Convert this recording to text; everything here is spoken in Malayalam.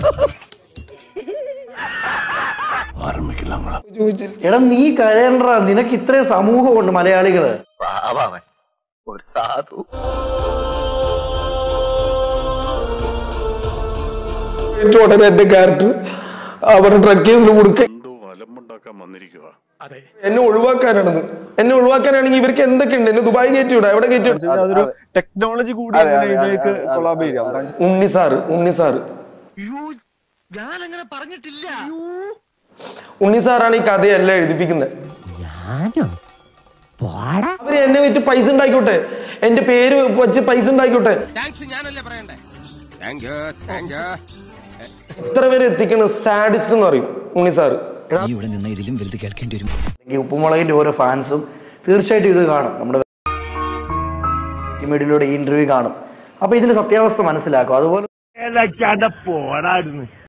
എടാ നീ കരയണ്ട നിനക്ക് ഇത്രയും സമൂഹമുണ്ട് മലയാളികള് പാവാവൻ ഒരു സാധു ഏറ്റവും ഉടനെ എന്റെ ക്യാരക്ടർ അവരുടെ ഡ്രഗ് കേസിൽ കൊടുക്ക എന്തോ അലമ്പുണ്ടാക്കാൻ വന്നിരിക്കുക എന്നെ ഒഴിവാക്കാനാണെന്ന് എന്നെ ഒഴിവാക്കാനാണെങ്കിൽ ഇവർക്ക് എന്തൊക്കെയുണ്ട് എന്നെ ദുബായ് കയറ്റി വിടാം എവിടെ കയറ്റി വിടാം അതൊരു ടെക്നോളജി കൂടി അതെ, അങ്ങനെ അതെ, ഇതിലേക്ക് അതെ, അതെ, കൊളാബ് ചെയ്യാം അതാണ് ഉണ്ണി സാറ് ഉണ്ണി സാറ് ഉണ്ണി സാറാണ് ഈ കഥയെല്ലാം എഴുതിപ്പിക്കുന്നത് അവര് എന്നെ വിറ്റ് പൈസ ഉണ്ടാക്കിയോട്ടെ എന്റെ പേര് വെച്ച് പൈസ ഉണ്ടാക്കിയോട്ടെ ഇത്ര പേര് എത്തിക്കണ സാഡിസ്റ്റ് എന്ന് പറയും ഉണ്ണി സാറ് നീ ഇവിടെ നിന്ന് ഇതിലും വലുത് കേൾക്കേണ്ടി വരും ഈ ഉപ്പുമുളകിന്റെ ഓരോ ഫാൻസും തീർച്ചയായിട്ടും ഇത് കാണും നമ്മുടെ മീഡിയയിലൂടെ ഈ ഇന്റർവ്യൂ കാണും അപ്പൊ ഇതിന്റെ സത്യാവസ്ഥ മനസ്സിലാക്കും അതുപോലെ